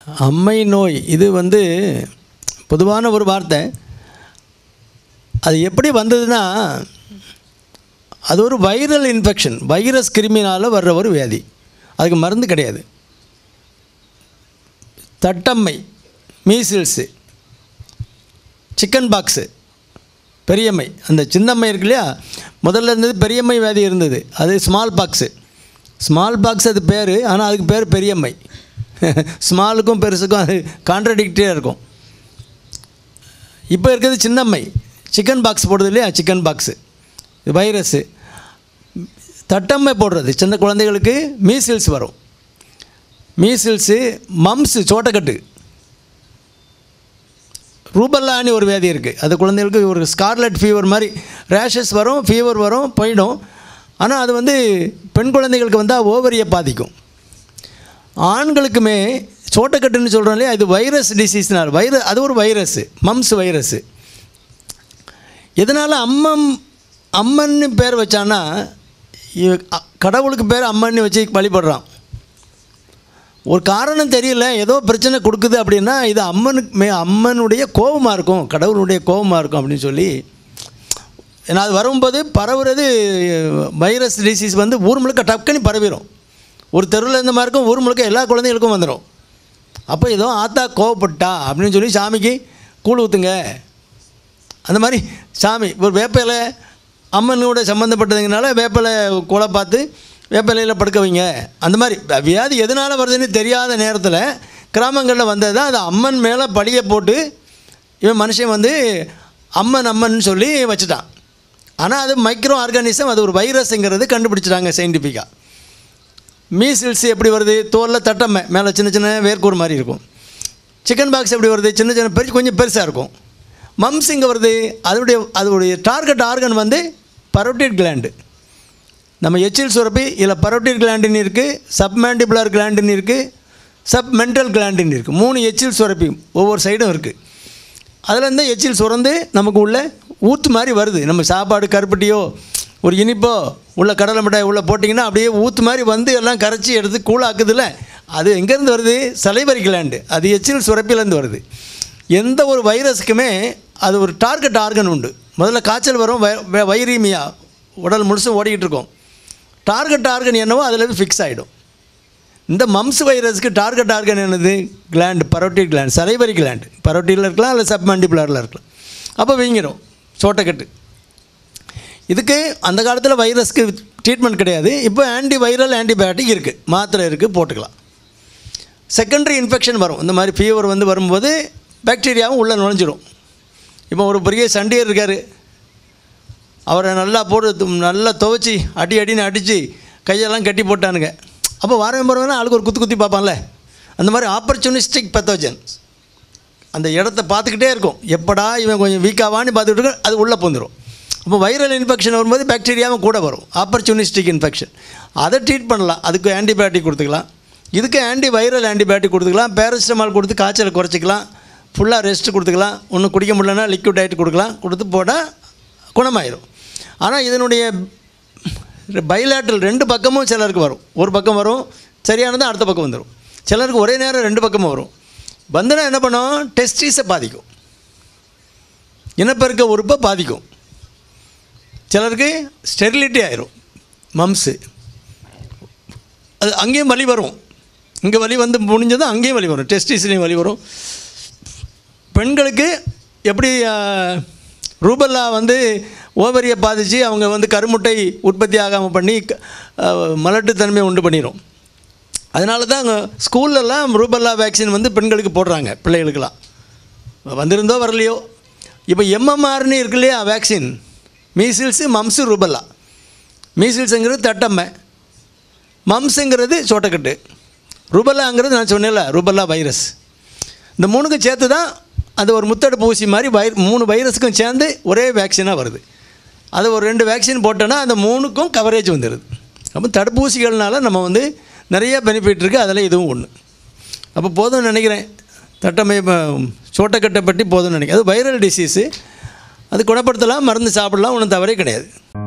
அம்மை நோய் இது வந்து பொதுவான ஒரு வார்த்தை அது எப்படி வந்ததுன்னா அது ஒரு வைரல் இன்ஃபெக்ஷன் வைரஸ் கிருமினால் வர்ற ஒரு வியாதி அதுக்கு மருந்து கிடையாது தட்டம்மை மீசில்ஸு சிக்கன் பாக்ஸு பெரியம்மை அந்த சின்னம்மை இருக்கு இல்லையா முதல்ல இருந்தது பெரியம்மை வியாதி இருந்தது அது ஸ்மால் பாக்ஸு ஸ்மால் பாக்ஸ் அது பேர் ஆனால் அதுக்கு பேர் பெரியம்மை ஸ்மாலுக்கும் பெருசுக்கும் அது கான்ட்ரடிக்டியாக இருக்கும் இப்போ இருக்கிறது சின்னம்மை சிக்கன் பாக்ஸ் போடுறது இல்லையா சிக்கன் பாக்ஸு வைரஸ்ஸு தட்டம்மை போடுறது சின்ன குழந்தைகளுக்கு மீசில்ஸ் வரும் மீசில்ஸு மம்ஸு சோட்டக்கட்டு ரூபல்லான்னு ஒரு வியாதி இருக்குது அது குழந்தைகளுக்கு ஒரு ஸ்கார்லெட் ஃபீவர் மாதிரி ரேஷஸ் வரும் ஃபீவர் வரும் போயிடும் ஆனால் அது வந்து பெண் குழந்தைகளுக்கு வந்தால் ஓவரியை பாதிக்கும் ஆண்களுக்குமே சோட்டக்கட்டுன்னு சொல்கிறோம் இல்லையா இது வைரஸ் டிசீஸ்னால் வைர அது ஒரு வைரஸ்ஸு மம்ஸ் வைரஸ்ஸு எதனால் அம்மம் அம்மன்னு பேர் வச்சான்னா இவ- அ- கடவுளுக்கு பேர் அம்மன்னு வச்சு வழிபடுறான் ஒரு காரணம் தெரியல ஏதோ பிரச்சனை கொடுக்குது அப்படின்னா இது அம்மனுக்கு மே அம்மனுடைய கோபமாக இருக்கும் கடவுளுடைய கோபமாக இருக்கும் அப்படின்னு சொல்லி ஏன்னா அது வரும்போது பரவுறது வைரஸ் டிசீஸ் வந்து ஊர் முழுக்க டக்குன்னு பரவிடும் ஒரு தெருவில் இருந்த மாதிரி இருக்கும் ஊர் முழுக்க எல்லா குழந்தைகளுக்கும் வந்துடும் அப்போ ஏதோ ஆத்தா கோவப்பட்டா அப்படின்னு சொல்லி சாமிக்கு கூழ் ஊற்றுங்க அந்த மாதிரி சாமி ஒரு வேப்பிலை அம்மனோட சம்மந்தப்பட்டதுங்கனால வேப்பிலை கொலை பார்த்து வேப்பிலையில் படுக்க வைங்க அந்த மாதிரி வியாதி எதனால் வருதுன்னு தெரியாத நேரத்தில் கிராமங்களில் வந்தது தான் அது அம்மன் மேலே படியை போட்டு இவன் மனுஷன் வந்து அம்மன் அம்மன் சொல்லி வச்சுட்டான் ஆனால் அது மைக்ரோ ஆர்கானிசம் அது ஒரு வைரஸ்ங்கிறது கண்டுபிடிச்சிட்டாங்க சயின்டிஃபிக்காக மீசில்ஸ் எப்படி வருது தோலில் தட்டம்மை மேலே சின்ன சின்ன வேர்க்கூர் மாதிரி இருக்கும் சிக்கன் பாக்ஸ் எப்படி வருது சின்ன சின்ன பெருசு கொஞ்சம் பெருசாக இருக்கும் மம்ஸ் இங்கே வருது அதனுடைய அதனுடைய டார்கெட் ஆர்கன் வந்து பரோட்டிட் கிளாண்டு நம்ம எச்சில் சுரப்பி இதில் பரோட்டிட் கிளாண்டின் இருக்குது சப்மேண்டிபுலர் கிளாண்டின் இருக்குது சப் மென்டல் கிளாண்டின் இருக்குது மூணு எச்சில் சுரப்பி ஒவ்வொரு சைடும் இருக்குது அதுலேருந்து எச்சில் சுரந்து நமக்கு உள்ள ஊத்து மாதிரி வருது நம்ம சாப்பாடு கருப்பட்டியோ ஒரு இனிப்போ உள்ள கடலை மிட்டாய் உள்ளே போட்டிங்கன்னா அப்படியே ஊத்து மாதிரி வந்து எல்லாம் கரைச்சி எடுத்து கூழாக்குதுல்ல அது எங்கேருந்து வருது சலைவரி கிளாண்டு அது எச்சில் சுரப்பிலேருந்து வருது எந்த ஒரு வைரஸுக்குமே அது ஒரு டார்கெட் ஆர்கன் உண்டு முதல்ல காய்ச்சல் வரும் வை- வை- வைரீமியா உடல் முழுசும் ஓடிக்கிட்டு இருக்கும் டார்கெட் ஆர்கன் என்னவோ அதில் ஃபிக்ஸ் ஆகிடும் இந்த மம்ஸ் வைரஸ்க்கு டார்கெட் ஆர்கன் என்னது gland parotid gland salivary gland பரோட்டியில் இருக்கலாம் இல்லை சப்மண்டிபுலரில் இருக்கலாம் அப்போ வீங்கிடும் சோட்டக்கட்டு இதுக்கு அந்த காலத்தில் வைரஸ்க்கு ட்ரீட்மெண்ட் கிடையாது இப்போ ஆன்டி வைரல் ஆன்டிபயோட்டிக் இருக்குது மாத்திரை இருக்குது போட்டுக்கலாம் செகண்டரி இன்ஃபெக்ஷன் வரும் இந்த மாதிரி ஃபீவர் வந்து வரும்போது பாக்டீரியாவும் உள்ளே நுழைஞ்சிரும் இப்போ ஒரு பெரிய சண்டியர் இருக்கார் அவரை நல்லா போட்டு து- நல்லா துவைச்சி அடி அடின்னு அடித்து கையெல்லாம் கட்டி போட்டானுங்க அப்போ வாரம் போகிறவனா ஆளுக்கு ஒரு குத்து குத்தி பார்ப்பான்ல அந்த மாதிரி ஆப்பர்ச்சுனிஸ்டிக் பெத்தோஜன்ஸ் அந்த இடத்த பார்த்துக்கிட்டே இருக்கும் எப்படா இவன் கொஞ்சம் வீக்காவான்னு பார்த்துக்கிட்டு இருக்கும், அது உள்ளே பூந்துடும் அப்போ வைரல் இன்ஃபெக்ஷன் வரும்போது பாக்டீரியாவும் கூட வரும் ஆப்பர்ச்சுனிஸ்டிக் இன்ஃபெக்ஷன் அதை ட்ரீட் பண்ணலாம் அதுக்கு ஆன்டிபயோட்டிக் கொடுத்துக்கலாம் இதுக்கு ஆன்டி வைரல் ஆன்டிபயோட்டிக் கொடுத்துக்கலாம் பேரசிட்டமால் கொடுத்து காய்ச்சலை குறைச்சிக்கலாம் ஃபுல்லாக ரெஸ்ட் கொடுத்துக்கலாம் ஒன்றும் குடிக்க முடியலன்னா லிக்விட் டயட் கொடுக்கலாம் கொடுத்து போட்டால் குணமாயிரும் ஆனால் இதனுடைய பைலாட்ரல் ரெண்டு பக்கமும் சிலருக்கு வரும் ஒரு பக்கம் வரும் சரியானது அடுத்த பக்கம் வந்துடும் சிலருக்கு ஒரே நேரம் ரெண்டு பக்கமும் வரும் வந்துனா என்ன பண்ணும் டெஸ்டிஸை பாதிக்கும் இனப்பெருக்க உறுப்பை பாதிக்கும் சிலருக்கு ஸ்டெரிலிட்டி ஆயிரும் மம்ஸு அது அங்கேயும் வலி வரும் இங்கே வலி வந்து முடிஞ்சதும் அங்கேயும் வலி வரும் டெஸ்டிஸ்லேயும் வலி வரும் பெண்களுக்கு எப்படி ஆஹ், ரூபல்லா வந்து ஓவரியை பாதித்து அவங்க வந்து கருமுட்டை உற்பத்தி ஆகாமல் பண்ணி க- ஆஹ், மலட்டுத்தன்மையை உண்டு பண்ணிடும் அதனால தான் அங்கே ஸ்கூல்லலாம் ரூபல்லா வேக்சின் வந்து பெண்களுக்கு போடுறாங்க பிள்ளைகளுக்கெல்லாம் வந்திருந்தோ வரலையோ இப்போ எம்எம்ஆர்னு இருக்கு இல்லையா வேக்சின் மீசில்ஸு மம்ஸு ரூபல்லா மீசில்ஸுங்கிறது தட்டம்மை மம்ஸுங்கிறது சோட்டக்கட்டு ருபல்லாங்கிறது நான் சொன்னேன்ல ருபல்லா வைரஸ் இந்த மூணுக்கும் சேர்த்து தான் அது ஒரு முத்தடுப்பு ஊசி மாதிரி வை மூணு வைரஸுக்கும் சேர்ந்து ஒரே வேக்சினாக வருது அது ஒரு ரெண்டு வேக்சின் போட்டோன்னா அந்த மூணுக்கும் கவரேஜ் வந்துடுது அப்போ தடுப்பூசிகள்னால நம்ம வந்து நிறைய பெனிஃபிட் இருக்குது அதில் இதுவும் ஒன்று அப்போ போதும்னு நினைக்கிறேன் தட்டமை சோட்டக்கட்டை பற்றி போதும்னு நினைக்கிறேன் அது வைரல் டிசீஸு அது குணப்படுத்தலாம் மருந்து சாப்பிடலாம் ஒன்றும் தவறே கிடையாது